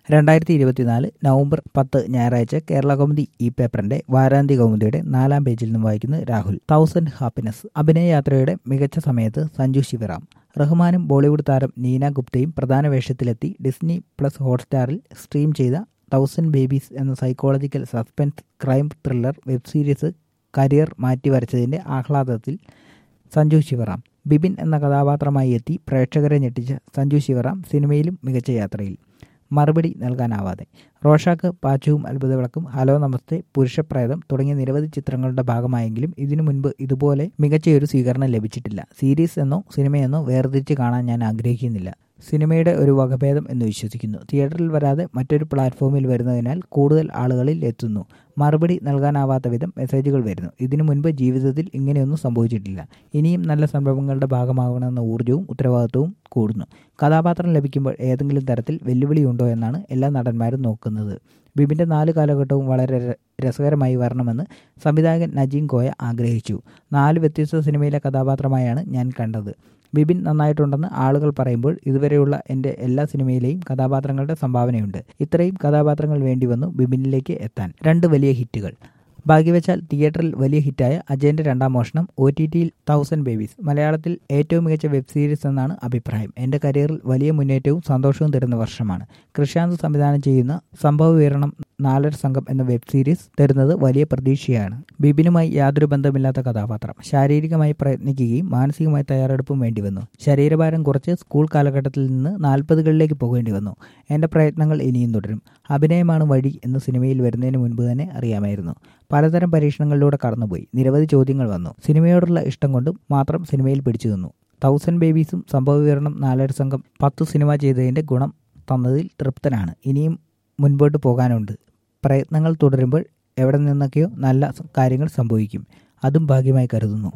രണ്ടായിരത്തി ഇരുപത്തിനാല് നവംബർ പത്ത് ഞായറാഴ്ച കേരള കൗമുദി ഈ പേപ്പറിന്റെ വാരാന്ത്യ കൗമുദിയുടെ നാലാം പേജിൽ നിന്നും വായിക്കുന്നത് രാഹുൽ തൗസൻഡ് ഹാപ്പിനെസ് അഭിനയയാത്രയുടെ മികച്ച സമയത്ത് സഞ്ജു ശിവറാം റഹ്മാനും ബോളിവുഡ് താരം നീന ഗുപ്തയും പ്രധാന വേഷത്തിലെത്തി ഡിസ്നി പ്ലസ് ഹോട്ട്സ്റ്റാറിൽ സ്ട്രീം ചെയ്ത തൗസൻഡ് ബേബീസ് എന്ന psychological suspense crime thriller web series career മാറ്റിവരച്ചതിന്റെ ആഹ്ലാദത്തിൽ സഞ്ജു ശിവറാം ബിബിൻ എന്ന കഥാപാത്രമായി എത്തി പ്രേക്ഷകരെ ഞെട്ടിച്ച സഞ്ജു ശിവറാം സിനിമയിലും മികച്ച യാത്രയിൽ മറുപടി നൽകാനാവാതെ റോഷാക്ക് പാച്ചുവും അത്ഭുതവിളക്കും ഹലോ നമസ്തേ പുരുഷപ്രേതം തുടങ്ങിയ നിരവധി ചിത്രങ്ങളുടെ ഭാഗമായെങ്കിലും ഇതിനു മുൻപ് ഇതുപോലെ മികച്ചയൊരു സ്വീകരണം ലഭിച്ചിട്ടില്ല സീരീസ് എന്നോ സിനിമയെന്നോ വേർതിരിച്ച് കാണാൻ ഞാൻ ആഗ്രഹിക്കുന്നില്ല സിനിമയുടെ ഒരു വകഭേദം എന്ന് വിശ്വസിക്കുന്നു തിയേറ്ററിൽ വരാതെ മറ്റൊരു പ്ലാറ്റ്ഫോമിൽ വരുന്നതിനാൽ കൂടുതൽ ആളുകളിൽ എത്തുന്നു മറുപടി നൽകാനാവാത്ത വിധം മെസ്സേജുകൾ വരുന്നു ഇതിനു മുൻപ് ജീവിതത്തിൽ ഇങ്ങനെയൊന്നും സംഭവിച്ചിട്ടില്ല ഇനിയും നല്ല സംഭവങ്ങളുടെ ഭാഗമാകണമെന്ന ഊർജ്ജവും ഉത്തരവാദിത്വവും കൂടുന്നു കഥാപാത്രം ലഭിക്കുമ്പോൾ ഏതെങ്കിലും തരത്തിൽ വെല്ലുവിളിയുണ്ടോ എന്നാണ് എല്ലാ നടന്മാരും നോക്കുന്നത് ബിബിൻ്റെ നാല് കാലഘട്ടവും വളരെ രസകരമായി വരണമെന്ന് സംവിധായകൻ നജീം കോയ ആഗ്രഹിച്ചു നാല് വ്യത്യസ്ത സിനിമയിലെ കഥാപാത്രമായാണ് ഞാൻ കണ്ടത് ബിബിൻ നന്നായിട്ടുണ്ടെന്ന് ആളുകൾ പറയുമ്പോൾ ഇതുവരെയുള്ള എൻ്റെ എല്ലാ സിനിമയിലെയും കഥാപാത്രങ്ങളുടെ സംഭാവനയുണ്ട് ഇത്രയും കഥാപാത്രങ്ങൾ വേണ്ടി വന്നു ബിബിനിലേക്ക് എത്താൻ രണ്ട് വലിയ ഹിറ്റുകൾ ഭാഗ്യവച്ചാൽ തിയേറ്ററിൽ വലിയ ഹിറ്റായ അജയന്റെ രണ്ടാം മോഷണം ഒ ടി ടിയിൽ തൗസൻഡ് ബേബീസ് മലയാളത്തിൽ ഏറ്റവും മികച്ച വെബ് സീരീസ് എന്നാണ് അഭിപ്രായം എൻ്റെ കരിയറിൽ വലിയ മുന്നേറ്റവും സന്തോഷവും തരുന്ന വർഷമാണ് കൃഷാന്ത് സംവിധാനം ചെയ്യുന്ന സംഭവ വിവരണം നാലര സംഘം എന്ന വെബ് സീരീസ് തരുന്നത് വലിയ പ്രതീക്ഷയാണ് ബിബിനുമായി യാതൊരു ബന്ധമില്ലാത്ത കഥാപാത്രം ശാരീരികമായി പ്രയത്നിക്കുകയും മാനസികമായി തയ്യാറെടുപ്പും വേണ്ടി വന്നു ശരീരഭാരം കുറച്ച് സ്കൂൾ കാലഘട്ടത്തിൽ നിന്ന് നാൽപ്പതുകളിലേക്ക് പോകേണ്ടി വന്നു എൻ്റെ പ്രയത്നങ്ങൾ ഇനിയും തുടരും അഭിനയമാണ് വഴി എന്ന് സിനിമയിൽ വരുന്നതിന് മുൻപ് തന്നെ അറിയാമായിരുന്നു പലതരം പരീക്ഷണങ്ങളിലൂടെ കടന്നുപോയി നിരവധി ചോദ്യങ്ങൾ വന്നു സിനിമയോടുള്ള ഇഷ്ടം കൊണ്ടും മാത്രം സിനിമയിൽ പിടിച്ചു നിന്നു തൗസൻഡ് ബേബീസും സംഭവ വിവരണം നാലര സംഘം പത്തു സിനിമ ചെയ്തതിൻ്റെ ഗുണം തന്നതിൽ തൃപ്തനാണ് ഇനിയും മുൻപോട്ട് പോകാനുണ്ട് പ്രയത്നങ്ങൾ തുടരുമ്പോൾ എവിടെ നിന്നൊക്കെയോ നല്ല കാര്യങ്ങൾ സംഭവിക്കും അതും ഭാഗ്യമായി കരുതുന്നു